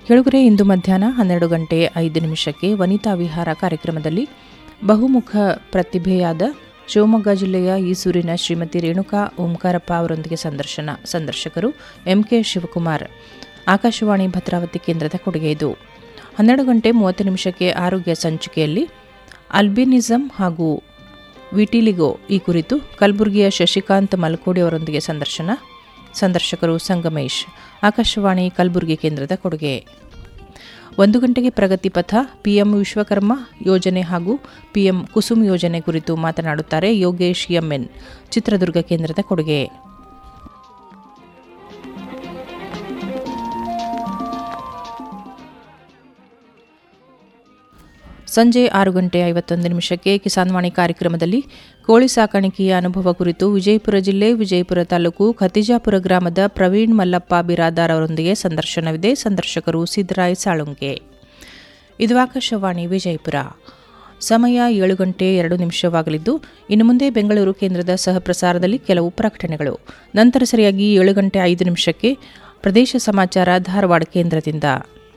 ಕೆಳಗರೆ ಇಂದು ಮಧ್ಯಾಹ್ನ ಹನ್ನೆರಡು ಗಂಟೆ ಐದು ನಿಮಿಷಕ್ಕೆ ವನಿತಾ ವಿಹಾರ ಕಾರ್ಯಕ್ರಮದಲ್ಲಿ ಬಹುಮುಖ ಪ್ರತಿಭೆಯಾದ ಶಿವಮೊಗ್ಗ ಜಿಲ್ಲೆಯ ಈಸೂರಿನ ಶ್ರೀಮತಿ ರೇಣುಕಾ ಓಂಕಾರಪ್ಪ ಅವರೊಂದಿಗೆ ಸಂದರ್ಶನ ಸಂದರ್ಶಕರು ಎಂಕೆ ಶಿವಕುಮಾರ್ ಆಕಾಶವಾಣಿ ಭದ್ರಾವತಿ ಕೇಂದ್ರದ ಕೊಡುಗೆ ಇದು ಹನ್ನೆರಡು ಗಂಟೆ ಮೂವತ್ತು ನಿಮಿಷಕ್ಕೆ ಆರೋಗ್ಯ ಸಂಚಿಕೆಯಲ್ಲಿ ಅಲ್ಬಿನಿಸಂ ಹಾಗೂ ವಿಟಿಲಿಗೋ ಈ ಕುರಿತು ಕಲಬುರಗಿಯ ಶಶಿಕಾಂತ್ ಮಲ್ಕೋಡಿ ಅವರೊಂದಿಗೆ ಸಂದರ್ಶನ ಸಂದರ್ಶಕರು ಸಂಗಮೇಶ್ ಆಕಾಶವಾಣಿ ಕಲಬುರಗಿ ಕೇಂದ್ರದ ಕೊಡುಗೆ ಒಂದು ಗಂಟೆಗೆ ಪ್ರಗತಿ ಪಥ ಪಿಎಂ ವಿಶ್ವಕರ್ಮ ಯೋಜನೆ ಹಾಗೂ ಪಿಎಂ ಕುಸುಮ್ ಯೋಜನೆ ಕುರಿತು ಮಾತನಾಡುತ್ತಾರೆ ಯೋಗೇಶ್ ಎಂಎನ್ ಚಿತ್ರದುರ್ಗ ಕೇಂದ್ರದ ಕೊಡುಗೆ ಸಂಜೆ ಆರು ಗಂಟೆ ಐವತ್ತೊಂದು ನಿಮಿಷಕ್ಕೆ ಕಿಸಾನ್ವಾಣಿ ಕಾರ್ಯಕ್ರಮದಲ್ಲಿ ಕೋಳಿ ಸಾಕಾಣಿಕೆಯ ಅನುಭವ ಕುರಿತು ವಿಜಯಪುರ ಜಿಲ್ಲೆ ವಿಜಯಪುರ ತಾಲೂಕು ಖತಿಜಾಪುರ ಗ್ರಾಮದ ಪ್ರವೀಣ್ ಮಲ್ಲಪ್ಪ ಬಿರಾದಾರ್ ಅವರೊಂದಿಗೆ ಸಂದರ್ಶನವಿದೆ ಸಂದರ್ಶಕರು ಸಿದ್ದರಾಯ್ ಸಾಳುಂಕೆ ಇದು ಆಕಾಶವಾಣಿ ವಿಜಯಪುರ ಸಮಯ ಏಳು ಗಂಟೆ ಎರಡು ನಿಮಿಷವಾಗಲಿದ್ದು ಇನ್ನು ಮುಂದೆ ಬೆಂಗಳೂರು ಕೇಂದ್ರದ ಸಹಪ್ರಸಾರದಲ್ಲಿ ಕೆಲವು ಪ್ರಕಟಣೆಗಳು ನಂತರ ಸರಿಯಾಗಿ ಏಳು ಗಂಟೆ ಐದು ನಿಮಿಷಕ್ಕೆ ಪ್ರದೇಶ ಸಮಾಚಾರ ಧಾರವಾಡ ಕೇಂದ್ರದಿಂದ